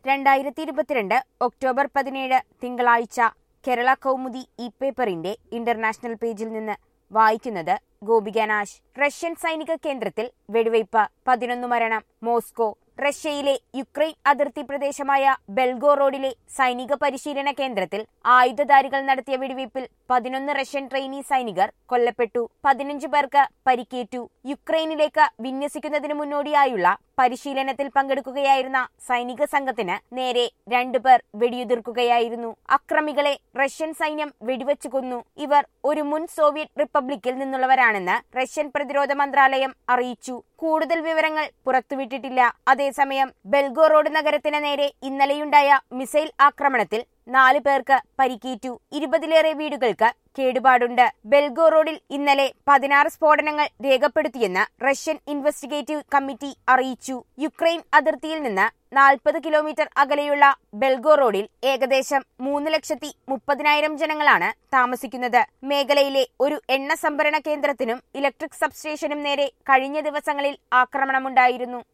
രണ്ടായിരത്തി ഇരുപത്തിരണ്ട് ഒക്ടോബർ പതിനേഴ് തിങ്കളാഴ്ച കേരള കൗമുദി ഇ പേപ്പറിന്റെ ഇന്റർനാഷണൽ പേജിൽ നിന്ന് വായിക്കുന്നത് ഗോപികനാശ് റഷ്യൻ സൈനിക കേന്ദ്രത്തിൽ വെടിവയ്പ് പതിനൊന്ന് മരണം മോസ്കോ റഷ്യയിലെ യുക്രൈൻ അതിർത്തി പ്രദേശമായ ബെൽഗോ റോഡിലെ സൈനിക പരിശീലന കേന്ദ്രത്തിൽ ആയുധധാരികൾ നടത്തിയ വെടിവയ്പിൽ പതിനൊന്ന് റഷ്യൻ ട്രെയിനി സൈനികർ കൊല്ലപ്പെട്ടു പതിനഞ്ച് പേർക്ക് പരിക്കേറ്റു യുക്രൈനിലേക്ക് വിന്യസിക്കുന്നതിന് മുന്നോടിയായുള്ള പരിശീലനത്തിൽ പങ്കെടുക്കുകയായിരുന്ന സൈനിക സംഘത്തിന് നേരെ രണ്ടുപേർ വെടിയുതിർക്കുകയായിരുന്നു അക്രമികളെ റഷ്യൻ സൈന്യം വെടിവെച്ചു കൊന്നു ഇവർ ഒരു മുൻ സോവിയറ്റ് റിപ്പബ്ലിക്കിൽ നിന്നുള്ളവരാണെന്ന് റഷ്യൻ പ്രതിരോധ മന്ത്രാലയം അറിയിച്ചു കൂടുതൽ വിവരങ്ങൾ പുറത്തുവിട്ടിട്ടില്ല അതേസമയം ബെൽഗോറോഡ് നഗരത്തിന് നേരെ ഇന്നലെയുണ്ടായ മിസൈൽ ആക്രമണത്തിൽ നാല് പേർക്ക് പരിക്കേറ്റു ഇരുപതിലേറെ വീടുകൾക്ക് കേടുപാടുണ്ട് ബെൽഗോ റോഡിൽ ഇന്നലെ പതിനാറ് സ്ഫോടനങ്ങൾ രേഖപ്പെടുത്തിയെന്ന് റഷ്യൻ ഇൻവെസ്റ്റിഗേറ്റീവ് കമ്മിറ്റി അറിയിച്ചു യുക്രൈൻ അതിർത്തിയിൽ നിന്ന് നാൽപ്പത് കിലോമീറ്റർ അകലെയുള്ള ബെൽഗോ റോഡിൽ ഏകദേശം മൂന്ന് ലക്ഷത്തി മുപ്പതിനായിരം ജനങ്ങളാണ് താമസിക്കുന്നത് മേഖലയിലെ ഒരു എണ്ണ സംഭരണ കേന്ദ്രത്തിനും ഇലക്ട്രിക് സബ്സ്റ്റേഷനും നേരെ കഴിഞ്ഞ ദിവസങ്ങളിൽ ആക്രമണമുണ്ടായിരുന്നു